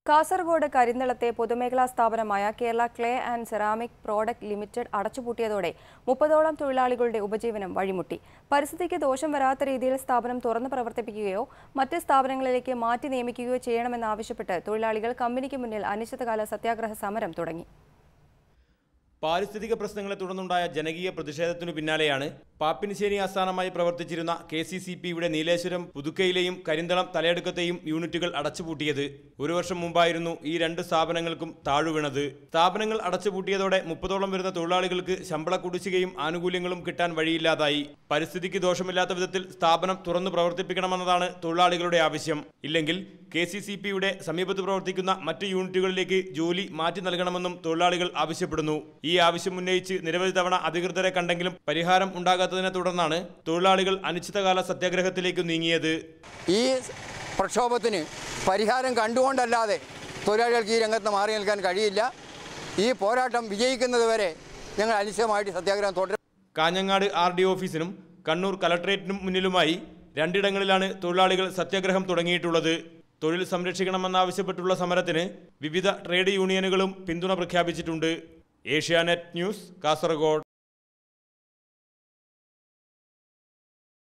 കാസർഗോഡ് കരിന്തളത്തെ പൊതുമേഖലാ സ്ഥാപനമായ Kerala clay and ceramic product limited അടച്ചുപൂട്ടിയതോടെ മുപ്പതോളം തൊഴിലാളികളുടെ ഉപജീവനം വഴിമുട്ടി പരിസ്ഥിതിക്ക് ദോഷം വരാത്ത രീതിയിൽ സ്ഥാപനം തുറന്നു പ്രവർത്തിപ്പിക്കുകയോ മറ്റ് സ്ഥാപനങ്ങളിലേക്ക് മാറ്റി നിയമിക്കുകയോ ചെയ്യണമെന്നാവശ്യപ്പെട്ട് തൊഴിലാളികൾ കമ്പനിക്ക് മുന്നിൽ അനിശ്ചിതകാല സത്യാഗ്രഹ സമരം തുടങ്ങി പാരിസ്ഥിതിക പ്രശ്നങ്ങളെ തുടർന്നുണ്ടായ ജനകീയ പ്രതിഷേധത്തിനു പിന്നാലെയാണ് പാപ്പിനിശ്ശേരി ആസ്ഥാനമായി പ്രവർത്തിച്ചിരുന്ന കെ സി സി പിയുടെ നീലേശ്വരം പുതുക്കയിലെയും കരിന്തളം തലയെടുക്കത്തെയും യൂണിറ്റുകൾ അടച്ചുപൂട്ടിയത് ഒരു വർഷം മുമ്പായിരുന്നു ഈ രണ്ട് സ്ഥാപനങ്ങൾക്കും താഴുവീണത് സ്ഥാപനങ്ങൾ അടച്ചുപൂട്ടിയതോടെ മുപ്പതോളം വരുന്ന തൊഴിലാളികൾക്ക് ശമ്പള കുടിശ്ശികയും ആനുകൂല്യങ്ങളും കിട്ടാൻ വഴിയില്ലാതായി പരിസ്ഥിതിക്ക് ദോഷമില്ലാത്ത വിധത്തിൽ സ്ഥാപനം തുറന്നു പ്രവർത്തിപ്പിക്കണമെന്നതാണ് തൊഴിലാളികളുടെ ആവശ്യം ഇല്ലെങ്കിൽ കെ സി സി പിയുടെ സമീപത്ത് പ്രവർത്തിക്കുന്ന മറ്റ് യൂണിറ്റുകളിലേക്ക് ജോലി മാറ്റി നൽകണമെന്നും തൊഴിലാളികൾ ആവശ്യപ്പെടുന്നു ഈ ആവശ്യം ഉന്നയിച്ച് നിരവധി തവണ അധികൃതരെ കണ്ടെങ്കിലും പരിഹാരം ഉണ്ടാകാത്തതിനെ തുടർന്നാണ് തൊഴിലാളികൾ അനിശ്ചിതകാല സത്യാഗ്രഹത്തിലേക്ക് നീങ്ങിയത് ഈ പ്രക്ഷോഭത്തിന് പരിഹാരം കണ്ടുകൊണ്ടല്ലാതെ തൊഴിലാളികൾക്ക് ഈ രംഗത്ത് മാറി നിൽക്കാൻ കഴിയില്ല ഈ പോരാട്ടം വിജയിക്കുന്നത് വരെ ഞങ്ങൾ അനിശ്ചയമായിട്ട് സത്യാഗ്രഹം തുടരും കാഞ്ഞങ്ങാട് ആർ ഡി ഓഫീസിനും കണ്ണൂർ കലക്ടറേറ്റിനും മുന്നിലുമായി രണ്ടിടങ്ങളിലാണ് തൊഴിലാളികൾ സത്യാഗ്രഹം തുടങ്ങിയിട്ടുള്ളത് തൊഴിൽ സംരക്ഷിക്കണമെന്നാവശ്യപ്പെട്ടുള്ള സമരത്തിന് വിവിധ ട്രേഡ് യൂണിയനുകളും പിന്തുണ പ്രഖ്യാപിച്ചിട്ടുണ്ട് ഏഷ്യാനെറ്റ് ന്യൂസ് കാസർഗോഡ്